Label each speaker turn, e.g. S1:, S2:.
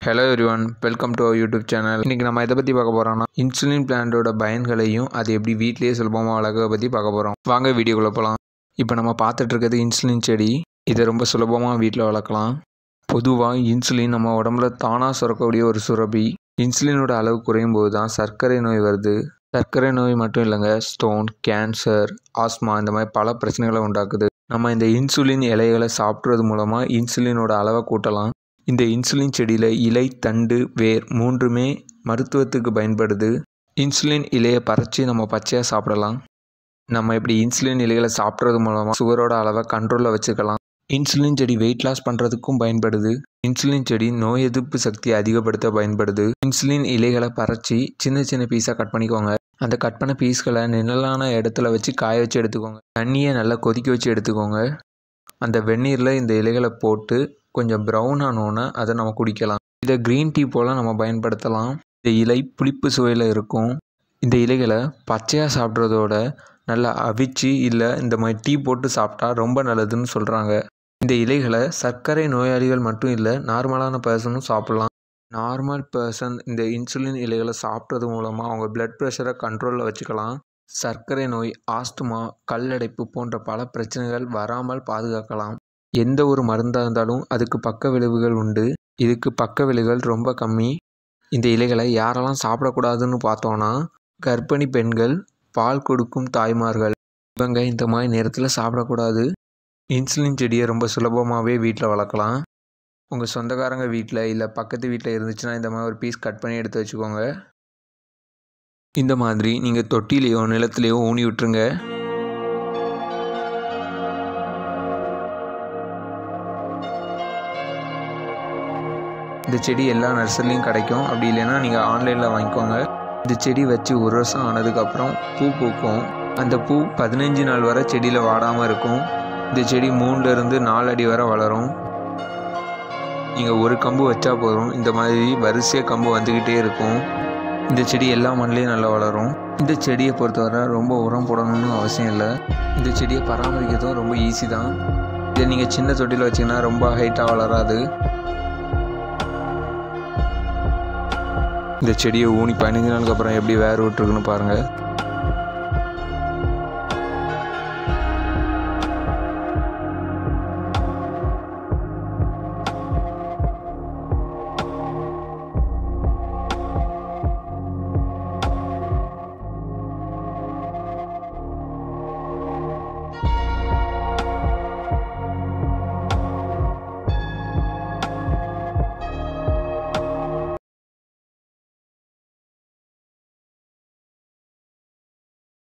S1: hello everyone welcome to YouTube channel இன்றைக்கி நம்ம எதை பற்றி பார்க்க போகிறோம்னா இன்சுலின் பிளான்ட்டோட பயன்களையும் அது எப்படி வீட்டிலேயே சுலபமாக வளர்க்க பற்றி பார்க்க போகிறோம் வாங்க வீடியோக்குள்ளே போகலாம் இப்போ நம்ம பார்த்துட்டு இருக்கிறது இன்சுலின் செடி இதை ரொம்ப சுலபமாக வீட்டில் வளர்க்கலாம் பொதுவாக இன்சுலின் நம்ம உடம்புல தானாக சுரக்கக்கூடிய ஒரு சுரபி இன்சுலினோட அளவு குறையும் போது தான் சர்க்கரை நோய் வருது சர்க்கரை நோய் மட்டும் இல்லைங்க ஸ்டோன் கேன்சர் ஆஸ்மா இந்த மாதிரி பல பிரச்சனைகளை உண்டாக்குது நம்ம இந்த இன்சுலின் இலைகளை சாப்பிட்றது மூலமாக இன்சுலினோட அளவை கூட்டலாம் இந்த இன்சுலின் செடியில் இலை தண்டு வேர் மூன்றுமே மருத்துவத்துக்கு பயன்படுது இன்சுலின் இலையை பறித்து நம்ம பச்சையாக சாப்பிடலாம் நம்ம இப்படி இன்சுலின் இலைகளை சாப்பிட்றது மூலமாக சுகரோட அளவை கண்ட்ரோலில் வச்சுக்கலாம் இன்சுலின் செடி வெயிட் லாஸ் பண்ணுறதுக்கும் பயன்படுது இன்சுலின் செடி நோய் எதிர்ப்பு சக்தியை அதிகப்படுத்த பயன்படுது இன்சுலின் இலைகளை பறித்து சின்ன சின்ன பீஸாக கட் பண்ணிக்கோங்க அந்த கட் பண்ண பீஸ்களை நிழலான இடத்துல வச்சு காய வச்சு எடுத்துக்கோங்க தண்ணியை நல்லா கொதிக்க வச்சு எடுத்துக்கோங்க அந்த வெந்நீரில் இந்த இலைகளை போட்டு கொஞ்சம் ப்ரௌன் ஆனோன்னே அதை நம்ம குடிக்கலாம் இதை க்ரீன் டீ போல் நம்ம பயன்படுத்தலாம் இந்த இலை புளிப்பு சுவையில் இருக்கும் இந்த இலைகளை பச்சையாக சாப்பிட்றதோட நல்லா அவிச்சு இல்லை இந்த மாதிரி டீ போட்டு சாப்பிட்டா ரொம்ப நல்லதுன்னு சொல்கிறாங்க இந்த இலைகளை சர்க்கரை நோயாளிகள் மட்டும் இல்லை நார்மலான பர்சனும் சாப்பிட்லாம் நார்மல் பர்சன் இந்த இன்சுலின் இலைகளை சாப்பிட்றது மூலமாக அவங்க பிளட் ப்ரெஷரை கண்ட்ரோலில் வச்சுக்கலாம் சர்க்கரை நோய் ஆஸ்துமா கல்லடைப்பு போன்ற பல பிரச்சனைகள் வராமல் பாதுகாக்கலாம் எந்த ஒரு மருந்தாக இருந்தாலும் அதுக்கு பக்க விளைவுகள் உண்டு இதுக்கு பக்க விளைவுகள் ரொம்ப கம்மி இந்த இலைகளை யாரெல்லாம் சாப்பிடக்கூடாதுன்னு பார்த்தோன்னா கர்ப்பிணி பெண்கள் பால் கொடுக்கும் தாய்மார்கள் இவங்க இந்த மாதிரி நேரத்தில் சாப்பிடக்கூடாது இன்சுலின் செடியை ரொம்ப சுலபமாகவே வீட்டில் வளர்க்கலாம் உங்கள் சொந்தக்காரங்க வீட்டில் இல்லை பக்கத்து வீட்டில் இருந்துச்சுன்னா இந்த மாதிரி ஒரு பீஸ் கட் பண்ணி எடுத்து வச்சுக்கோங்க இந்த மாதிரி நீங்கள் தொட்டிலேயோ நிலத்துலேயோ ஊனி விட்டுருங்க இந்த செடி எல்லா நர்சரிலையும் கிடைக்கும் அப்படி இல்லைன்னா நீங்கள் ஆன்லைனில் வாங்கிக்கோங்க இந்த செடி வச்சு ஒரு வருஷம் ஆனதுக்கப்புறம் பூ பூக்கும் அந்த பூ பதினஞ்சு நாள் வரை செடியில் வாடாமல் இருக்கும் இந்த செடி மூணுலேருந்து நாலு அடி வரை வளரும் நீங்கள் ஒரு கம்பு வச்சா போதும் இந்த மாதிரி வரிசையாக கம்பு வந்துக்கிட்டே இருக்கும் இந்த செடி எல்லா மண்ணிலையும் நல்லா வளரும் இந்த செடியை பொறுத்தவரை ரொம்ப உரம் போடணும்னு அவசியம் இல்லை இந்த செடியை பராமரிக்கிறதும் ரொம்ப ஈஸி தான் இதை நீங்கள் சின்ன தொட்டியில் வச்சிங்கன்னா ரொம்ப ஹைட்டாக வளராது இந்த செடியை ஊனி பதினஞ்சு நாளுக்கு அப்புறம் எப்படி வேர் விட்டுருக்குன்னு பாருங்கள்